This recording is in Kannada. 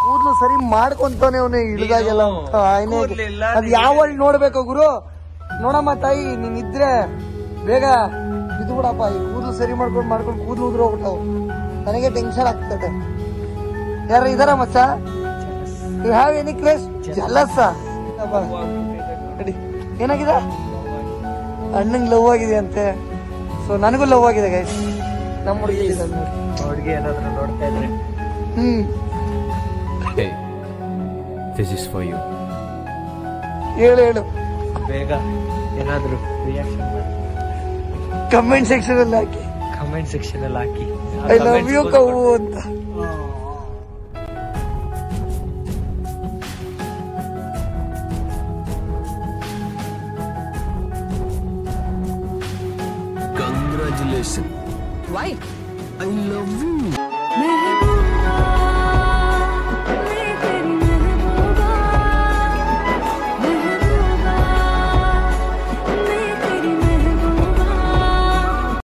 ಕೂದ್ಲು ಸರಿ ಮಾಡ್ಕೊಂತಾನೆ ಅವನೇ ಇಳಿದಾಗೆಲ್ಲ ನೀನು ಕೂದ್ಲಿಲ್ಲ, ಅದ್ ಯಾವ ನೋಡ್ಬೇಕು ಗುರು ನೋಡಮ್ಮ ತಾಯಿ ನೀನ್ ಇದ್ರೆ ಬೇಗ ಇದು ಬಿಡಪ್ಪ ಈ ಕೂದ್ಲು ಸರಿ ಮಾಡ್ಕೊಂಡು ಮಾಡ್ಕೊಂಡು ಕೂದ್ಲು ಉದ್ರ ಹೋಗ್ಬಿಟ್ಟವು ನನಗೆ ಟೆನ್ಷನ್ ಆಗ್ತದೆ ಯಾರ ಇದಾರ ಮಚ್ಚ you have any craze jealous ಏನಾಗಿದೆ ಅಣ್ಣಂಗ್ ಲವ್ ಆಗಿದೆ ಅಂತೆ ಸೊ ನನಗೂ ಲವ್ ಆಗಿದೆ ಗೈಸ್ ನಮ್ಮ ಹುಡುಗಿ ಇದ್ದಾಳೆ ನೋಡಿ. ಹುಡುಗಿ ಏನಾದ್ರು ನೋಡ್ತಾ ಇದ್ರೆ ಹ್ಮ್ Hey, this is for you. ಹೇಳು ಹೇಳು ಬೇಗ ಏನಾದ್ರು ರಿಯಾಕ್ಷನ್ ಮಾಡಿ ಕಮೆಂಟ್ ಸೆಕ್ಷನ್ ಅಲ್ಲಿ ಹಾಕಿ ಕಮೆಂಟ್ ಸೆಕ್ಷನ್ ಅಲ್ಲಿ ಹಾಕಿ ಐ ಲವ್ ಯು ಕವು ಅಂತ Congratulations. Why? I love you. Mehboob.